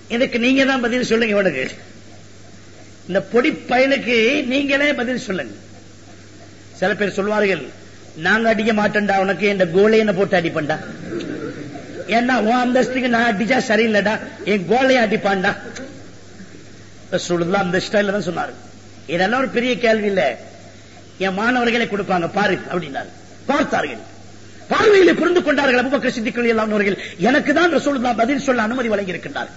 இதுக்கு நீங்க தான் பதில் சொல்லுங்க இவனுக்கு இந்த பொடி பயலுக்கு நீங்களே பதில் சொல்லுங்க சில பேர் சொல்வார்கள் நாங்க அடிக்க மாட்டேன்டா உனக்கு இந்த கோலையனை போட்டு அடிப்பண்டா ஏன்னா உன் அந்தஸ்துக்கு நான் அடிச்சா சரியில்லைடா என் கோலையை அடிப்பான்டா ரசூலுல்லாஹ் அந்த ஸ்டைல தான் சொன்னாரு இதெல்லாம் ஒரு பெரிய கேள்வி இல்ல என் மாணவர்களை கொடுப்பாங்க பாரு அப்படின்னாரு பார்த்தார்கள் பார்வையிலே புரிந்து கொண்டார்கள் அபுபக்கர் சித்திகள் எல்லாம் அவர்கள் எனக்கு தான் ரசூலுல்லாஹ் பதில் சொல்ல அனுமதி வழங்கி இருக்கின்றார்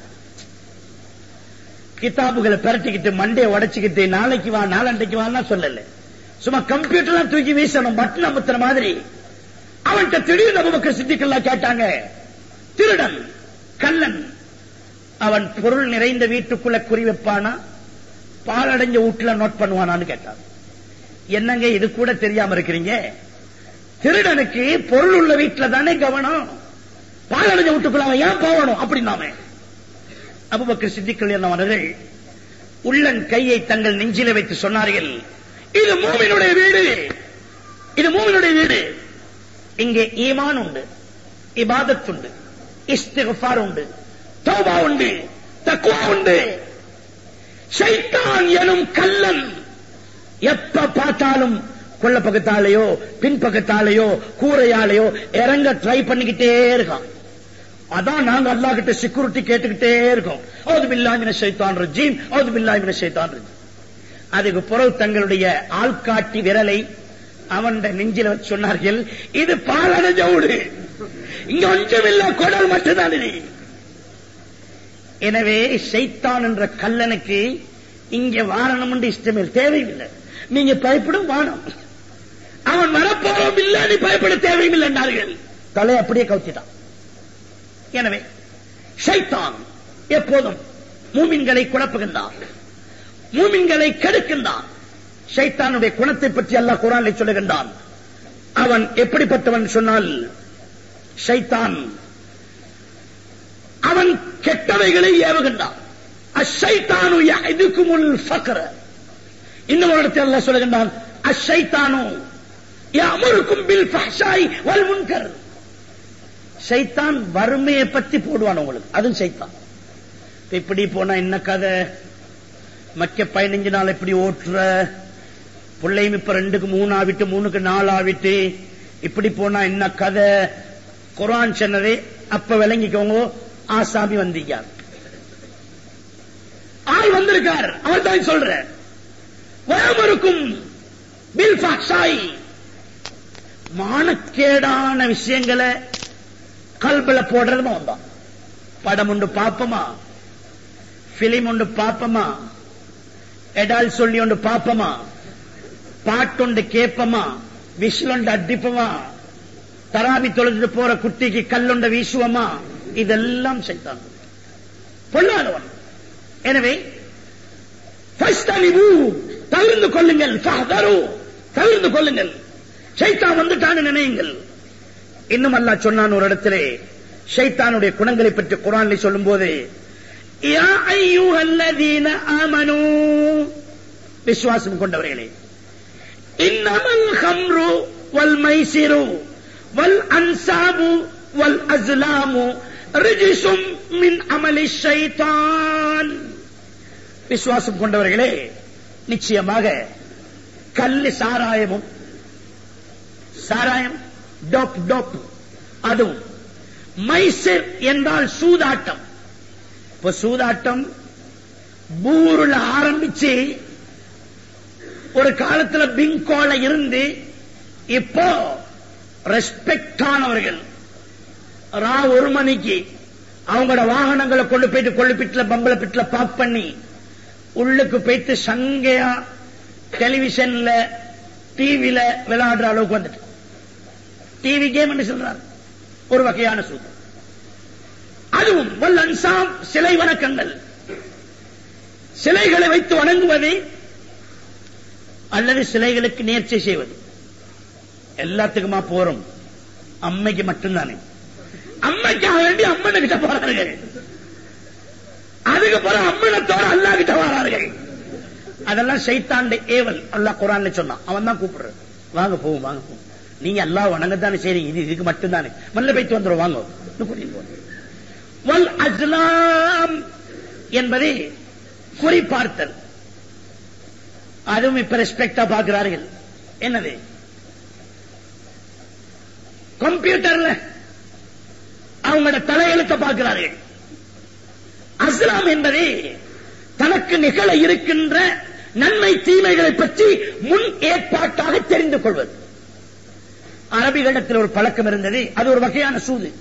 கிதாபுகளை பிரட்டிக்கிட்டு மண்டையை உடைச்சுக்கிட்டு நாளைக்கு வா நாளண்டைக்கு வான்னா சொல்லல சும்மா கம்ப்யூட்டர்லாம் தூக்கி வீசணும் பட்டன் அமுத்துற மாதிரி அவன்கிட்ட திடீர்னு அபுபக்கர் சித்திகள்லாம் கேட்டாங்க திருடன் கள்ளன் அவன் பொருள் நிறைந்த வீட்டுக்குள்ள குறி வைப்பானா பாலடைஞ்ச வீட்டுல நோட் பண்ணுவானான்னு கேட்டான் என்னங்க இது கூட தெரியாம இருக்கிறீங்க திருடனுக்கு பொருள் உள்ள வீட்டுல தானே கவனம் பாலடைஞ்ச வீட்டுக்குள்ள அவன் ஏன் போகணும் அப்படின்னாமே அபுபக்கர் சித்திக்கள் என்னவர்கள் உள்ளன் கையை தங்கள் நெஞ்சில வைத்து சொன்னார்கள் இது மூமினுடைய வீடு இது மூமினுடைய வீடு இங்கே ஈமான் உண்டு இபாதத் உண்டு இஸ்திஃபார் உண்டு தௌபா உண்டு தக்குவா உண்டு ஷைத்தான் எனும் கல்லன் எப்ப பார்த்தாலும் கொள்ள பக்கத்தாலேயோ பின்பக்கத்தாலேயோ கூரையாலேயோ இறங்க ட்ரை பண்ணிக்கிட்டே இருக்கான் அதான் நாங்க அல்லாஹ் கிட்ட செக்யூரிட்டி கேட்டுக்கிட்டே இருக்கோம் அவுது பில்லாஹி மினஷ் ஷைத்தானிர் ரஜீம் அவுது பில்லாஹி மினஷ் ஷைத்தானிர் ரஜீம் அதுக்கு பிறகு தங்களுடைய ஆள்காட்டி விரலை அவன் நெஞ்சில வச்சு சொன்னார்கள் இது பாலடைஞ்ச வீடு இங்க ஒன்றுமில்ல குடல் மட்டும்தான் இது எனவே ஷைத்தான் என்ற கல்லனுக்கு இங்க வாரணம் என்று இஷ்டமே தேவையில்லை நீங்க பயப்படும் வானம் அவன் வரப்போறோம் இல்ல நீ பயப்பட தேவையில்லை என்றார்கள் தலை அப்படியே கவுத்திட்டான் எனவே ஷைத்தான் எப்போதும் மூமின்களை குழப்புகின்றான் மூமின்களை கெடுக்கின்றான் ஷைத்தானுடைய குணத்தை பற்றி அல்லாஹ் குரானில் சொல்லுகின்றான் அவன் எப்படிப்பட்டவன் சொன்னால் ஷைத்தான் அவன் கெட்டவைகளை ஏவுகின்றான் அஷைத்தானு இதுக்குமுல் ஃபக்ர இன்னும் ஒரு இடத்தில் அல்லாஹ் சொல்லுகின்றான் அஷைத்தானு அமருக்கும் பில் ஃபஹ்ஷாய் வல் முன்கர் சைத்தான் வறுமையை பத்தி போடுவான் உங்களுக்கு அதுவும் சைத்தான் இப்ப இப்படி போனா என்ன கதை மக்க பதினஞ்சு நாள் எப்படி ஓட்டுற பிள்ளையும் இப்ப ரெண்டுக்கு மூணு ஆவிட்டு மூணுக்கு நாலு ஆவிட்டு இப்படி போனா என்ன கதை குரான் சொன்னதே அப்ப விளங்கிக்கோங்க ஆசாமி வந்தீங்க ஆள் வந்திருக்கார் அவர் தான் சொல்ற வயமருக்கும் பில் ஃபாக்ஷாய் மானக்கேடான விஷயங்களை கல்பில போடுறதுமா வந்தான் படம் உண்டு பாப்பமா பிலிம் உண்டு பாப்பமா எடால் சொல்லி உண்டு பாப்பமா பாட்டுண்டு கேப்பமா விசிலுண்டு அடிப்பமா தராவி தொழுது போற குட்டிக்கு கல்லுண்ட வீசுவமா இதெல்லாம் செய்தான் பொல்லாதவன் எனவே ஃபஸ்தனிபு, தவிர்ந்து கொள்ளுங்கள் ஃபஹ்தரு, தவிர்ந்து கொள்ளுங்கள் சைத்தான் வந்துட்டான்னு நினையுங்கள் இன்னும் அல்லாஹ் சொன்னான் ஒரு இடத்திலே ஷைத்தானுடைய குணங்களை பற்றி குரான்ல சொல்லும் போது யா அய்யுஹல்லதீன ஆமனூ விசுவாசம் கொண்டவர்களே இன்னமல் ஹம்ரு வல் மைசிரு வல் அன்சாபு வல் அஸ்லாமு ரிஜிசும் மின் அமலி ஷைத்தான் விசுவாசம் கொண்டவர்களே நிச்சயமாக கல்லு சாராயமும் சாராயம் டோப் டோப் அதுவும் மைசர் என்றால் சூதாட்டம் இப்ப சூதாட்டம் பூருல ஆரம்பிச்சு ஒரு காலத்துல பிங்கோல இருந்து இப்போ ரெஸ்பெக்ட் ஆனவர்கள் ரா ஒரு மணிக்கு அவங்களோட வாகனங்களை கொண்டு போயிட்டு கொள்ளுப்பிட்டுல பம்பள பிட்டுல பாக் பண்ணி உள்ளுக்கு போயிட்டு சங்கையா டெலிவிஷன்ல டிவில விளையாடுற அளவுக்கு வந்துட்டு டிவி கேம் என்று சொல்றார் ஒரு வகையான சூத்திரம் அதுவும் வல் அன்சாம் சிலை வணக்கங்கள் சிலைகளை வைத்து வணங்குவது அல்லது சிலைகளுக்கு நேர்ச்சை செய்வது எல்லாத்துக்குமா போறோம் அம்மைக்கு மட்டும்தானே அம்மைக்காக வேண்டி அம்மனை கிட்ட போறார்கள் அதுக்கு பிறகு அம்மனத்தோட அல்லா கிட்ட வரார்கள் அதெல்லாம் சைத்தாண்ட ஏவல் அல்லாஹ் குரான்ல சொன்னான் அவன் தான் கூப்பிடுறது வாங்க போவோம் வாங்க போவோம் நீங்க அல்லாஹ் வணங்கத்தானே செய்றீங்க இது இதுக்கு மட்டும்தானே மல்ல போயிட்டு வந்துடும் வாங்க இன்னும் கூட்டிட்டு போங்க. வல் அஸ்லாம் என்பதை குறிப்பார்த்தல் அதுவும் இப்ப ரெஸ்பெக்டா பார்க்கிறார்கள் என்னது கம்ப்யூட்டர்ல அவங்களோட தலையெழுத்த பார்க்கிறார்கள் அஸ்லாம் என்பது தனக்கு நிகழ இருக்கின்ற நன்மை தீமைகளை பற்றி முன் ஏற்பாட்டாக தெரிந்து கொள்வது அரபிகளிடத்தில் ஒரு பழக்கம் இருந்தது அது ஒரு வகையான சூது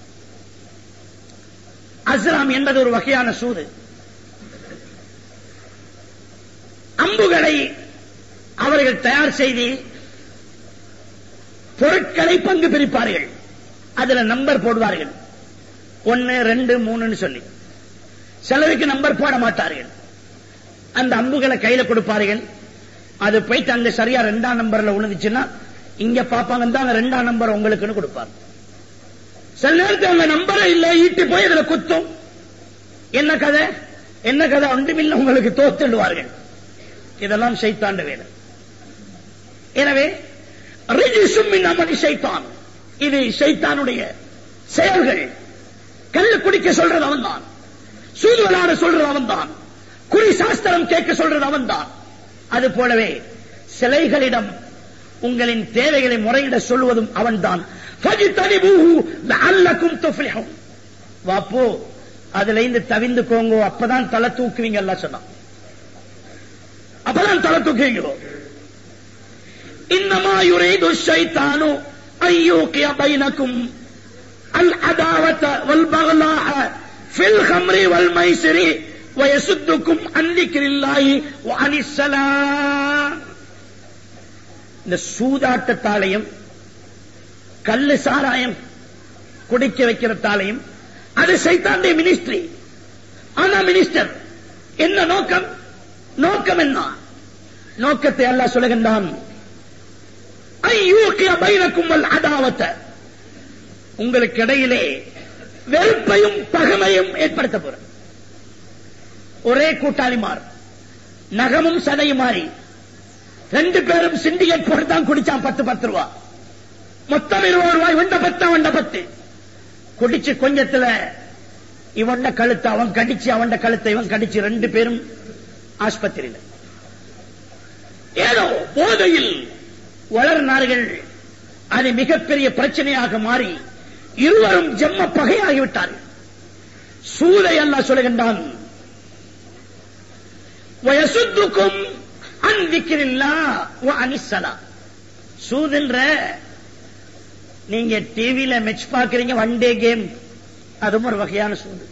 அஸ்லாம் என்பது ஒரு வகையான சூது அம்புகளை அவர்கள் தயார் செய்து பொருட்களை பங்கு பிரிப்பார்கள் அதுல நம்பர் போடுவார்கள் ஒன்னு ரெண்டு மூணுன்னு சொல்லி சிலருக்கு நம்பர் போட மாட்டார்கள் அந்த அம்புகளை கையில கொடுப்பார்கள் அது போயிட்டு அங்க சரியா ரெண்டாம் நம்பர்ல விழுந்துச்சுன்னா இங்க பாப்பாங்க தான் ரெண்டாம் நம்பர் உங்களுக்குன்னு கொடுப்பார் சில நேரத்தில் அந்த நம்பரை இல்ல ஈட்டி போய் இதுல குத்தும் என்ன கதை என்ன கதை ஒன்றுமில்லை உங்களுக்கு தோத்துடுவார்கள் இதெல்லாம் சைத்தாண்ட வேலை எனவே ரிஜிசும் அமளி சைத்தான் இது சைத்தானுடைய செயல்கள் கல்லு குடிக்க சொல்றது அவன் தான் சூது விளையாட சொல்றது அவன் தான் குறி சாஸ்திரம் கேட்க சொல்றது அவன் தான் அது போலவே சிலைகளிடம் உங்களின் தேவைகளை முறையிட சொல்வதும் அவன் தான் வாப்போ அதுல இருந்து தவிந்துக்கோங்க அப்பதான் தலை தூக்குவீங்க எல்லாம் சொன்னான் அப்பதான் தலை தூக்குவீங்க இன்னமா யுரீது ஷைத்தானு ஐயூகிய பைனக்கும் அல் அதாவத வல் பகலாஹ ஃபில் ஹம்ரி வல் மைசிரி ويصدكم عن ذكر الله وعن السلام இந்த சூதாட்டத்தாலையும் கல்லு சாராயம் குடிக்க வைக்கிறதாலையும் அது சைத்தாண்டிய மினிஸ்ட்ரி ஆனா மினிஸ்டர் என்ன நோக்கம் நோக்கம் என்ன நோக்கத்தை அல்லாஹ் சொல்லுகின்றான் ஐயூக்கிய பைனக்கும்மல் அதாவத்த உங்களுக்கு இடையிலே வெறுப்பையும் பகமையும் ஏற்படுத்த போற ஒரே கூட்டாளி மாறு நகமும் சதையும் மாறி ரெண்டு பேரும் சிண்டிகேட் போட்டு தான் குடிச்சான் பத்து பத்து ரூபா மொத்தம் இருபது ரூபாய் வண்ட பத்து அவண்ட பத்து குடிச்சு கொஞ்சத்துல இவண்ட கழுத்து அவன் கடிச்சு அவண்ட கழுத்தை இவன் கடிச்சு ரெண்டு பேரும் ஆஸ்பத்திரியில் ஏதோ போதையில் வளர்னார்கள் அது மிகப்பெரிய பிரச்சனையாக மாறி இருவரும் ஜெம்ம பகையாகிவிட்டார்கள் சூதை அல்ல சொல்லுகின்றான் வயசுத்துக்கும் அன்பிக்கிறில்லா அனிசலா சூதுன்ற நீங்க டிவியில மெச் பாக்குறீங்க ஒன் டே கேம் அதுவும் ஒரு வகையான சூது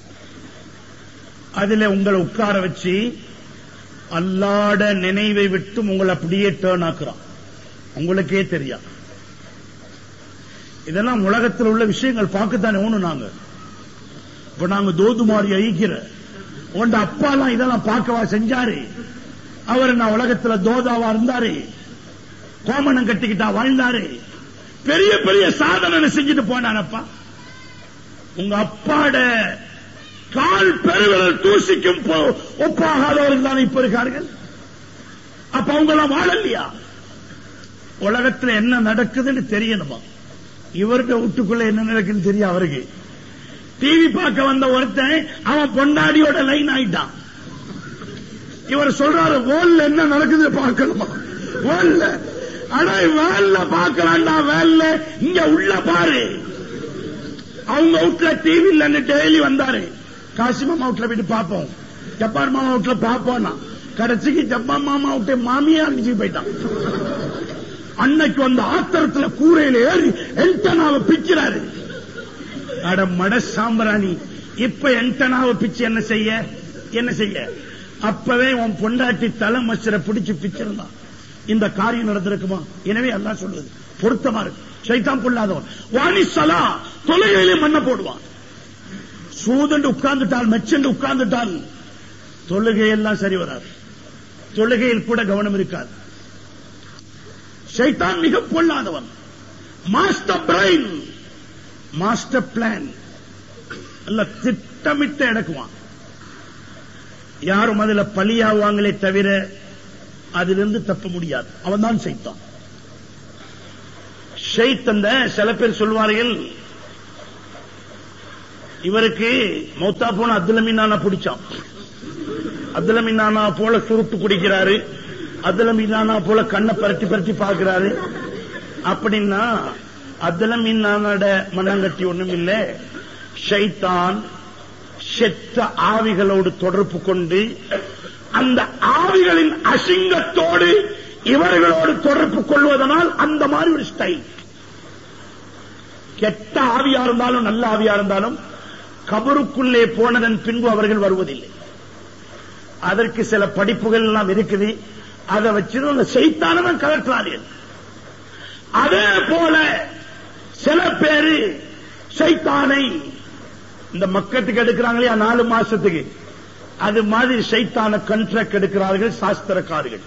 அதுல உங்களை உட்கார வச்சு அல்லாட நினைவை விட்டு உங்களை அப்படியே டேர்ன் ஆக்குறான் உங்களுக்கே தெரியா இதெல்லாம் உலகத்தில் உள்ள விஷயங்கள் பார்க்கத்தானே ஒண்ணு நாங்க இப்ப நாங்க தோதுமாரி ஐக்கிற உண்ட அப்பாலாம் இதெல்லாம் பார்க்கவா செஞ்சாரு அவர் நான் உலகத்துல தோதாவா இருந்தாரு கோமணம் கட்டிக்கிட்டா வாழ்ந்தாரு பெரிய பெரிய சாதனை செஞ்சுட்டு போனானப்பா உங்க அப்பாட கால் பெருவிரல் தூசிக்கும் போ- ஒப்பாகாதவர்கள் தானே இப்ப இருக்கார்கள் அப்ப அவங்க எல்லாம் வாழலையா உலகத்துல என்ன நடக்குதுன்னு தெரியணுமா இவருடைய வீட்டுக்குள்ள என்ன நடக்குன்னு தெரியும் அவருக்கு டிவி பார்க்க வந்த ஒருத்தன் அவன் பொண்டாடியோட லைன் ஆயிட்டான் இவர் சொல்றாரு வேல்ல என்ன நடக்குது பார்க்கணுமா வேல்ல அடா வேல்ல பார்க்கலாம்டா வேல்ல இங்க உள்ள பாரு அவங்க அவுட்ல டிவி இல்லன்னு டெய்லி வந்தாரு காசிமாமா அவுட்ல போயிட்டு பார்ப்போம் ஜப்பான் மாமா அவுட்ல பார்ப்போம்னா கடைசிக்கு ஜப்பான் மாமா அவுட்டை மாமியா அனுப்பிச்சு போயிட்டான் அன்னைக்கு வந்த ஆத்திரத்துல கூரையில ஏறி என்டனாவை பிக்கிறாரு அட மட சாம்பிராணி இப்ப என்டனாவை பிச்சு என்ன செய்ய என்ன செய்ய அப்பவே உன் பொண்டாட்டி தலை மச்சரை பிடிச்சு பிச்சிருந்தான் இந்த காரியம் நடந்திருக்குமா எனவே எல்லாம் சொல்லுது பொருத்தமா இருக்கு சைத்தான் பொல்லாதவன் வாணிசலா தொலைகையிலே மண்ண போடுவான் சூதண்டு உட்கார்ந்துட்டால் மெச்சண்டு உட்கார்ந்துட்டால் தொழுகையெல்லாம் சரி வராது தொழுகையில் கூட கவனம் இருக்காது சைத்தான் மிக பொல்லாதவன் மாஸ்டர் பிரைன் மாஸ்டர் பிளான் அல்ல திட்டமிட்டு எடுக்குவான் யாரும் அதுல பலியாவாங்களே தவிர அதிலிருந்து தப்ப முடியாது அவன் தான் செய்தான் ஷெய்த் அந்த சில பேர் சொல்வார்கள் இவருக்கு மௌத்தா போன அப்துல் மீனானா பிடிச்சான் அப்துல் மீனானா போல சுருட்டு குடிக்கிறாரு அப்துல் மீனானா போல கண்ணை பரட்டி பரட்டி பாக்குறாரு அப்படின்னா அப்துல் மீனானோட மண்ணங்கட்டி ஒண்ணும் இல்ல ஷைத்தான் செத்த ஆவிகளோடு தொடர்பு கொண்டு அந்த ஆவிகளின் அசிங்கத்தோடு இவர்களோடு தொடர்பு கொள்வதனால் அந்த மாதிரி ஒரு ஸ்டைல் கெட்ட ஆவியா இருந்தாலும் நல்ல ஆவியா இருந்தாலும் கபருக்குள்ளே போனதன் பின்பு அவர்கள் வருவதில்லை அதற்கு சில படிப்புகள் எல்லாம் இருக்குது அதை வச்சு அந்த செய்தானவன் கலற்றார்கள் அதே போல சில பேரு சைத்தானை இந்த மக்கத்துக்கு எடுக்கிறாங்களே நாலு மாசத்துக்கு அது மாதிரி சைத்தான கண்ட்ராக்ட் எடுக்கிறார்கள் சாஸ்திரக்காரர்கள்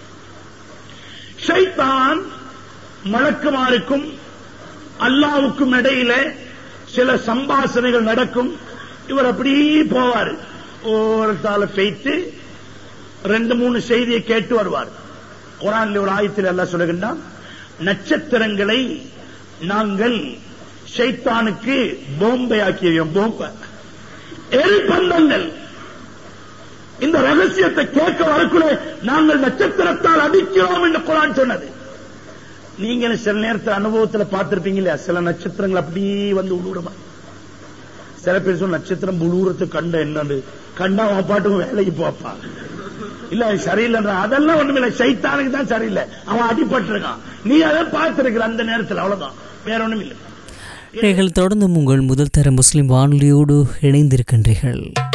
ஷைத்தான் மலக்குமாருக்கும் அல்லாவுக்கும் இடையில சில சம்பாசனைகள் நடக்கும் இவர் அப்படி போவார் ஓரத்தால பெய்த்து ரெண்டு மூணு செய்தியை கேட்டு வருவார் குரான்ல ஒரு ஆயத்தில் எல்லாம் சொல்லுகின்றான் நட்சத்திரங்களை நாங்கள் ஷைத்தானுக்கு போம்பை ஆக்கியோம் போம்ப எரிபந்தங்கள் இந்த ரகசியத்தை கேட்க வரக்குள்ள நாங்கள் நட்சத்திரத்தால் அடிக்கிறோம் என்று குரான் சொன்னது நீங்க சில நேரத்தில் அனுபவத்துல பார்த்திருப்பீங்க இல்லையா சில நட்சத்திரங்கள் அப்படியே வந்து உழுவுறமா சில பேர் சொல்ல நட்சத்திரம் உழுவுறது கண்ட என்னன்னு கண்டா அவன் பாட்டுக்கும் வேலைக்கு போப்பா இல்ல அது சரியில்லைன்ற அதெல்லாம் ஒண்ணுமில்ல சைத்தானுக்கு தான் சரியில்லை அவன் அடிபட்டிருக்கான் நீ அதை பார்த்திருக்கிற அந்த நேரத்தில் அவ்வளவுதான் வேற ஒண்ணும் இல்லை நீங்கள் தொடர்ந்தும் உங்கள் முதல் தர முஸ்லிம் வானொலியோடு இணைந்திருக்கின்றீர்கள்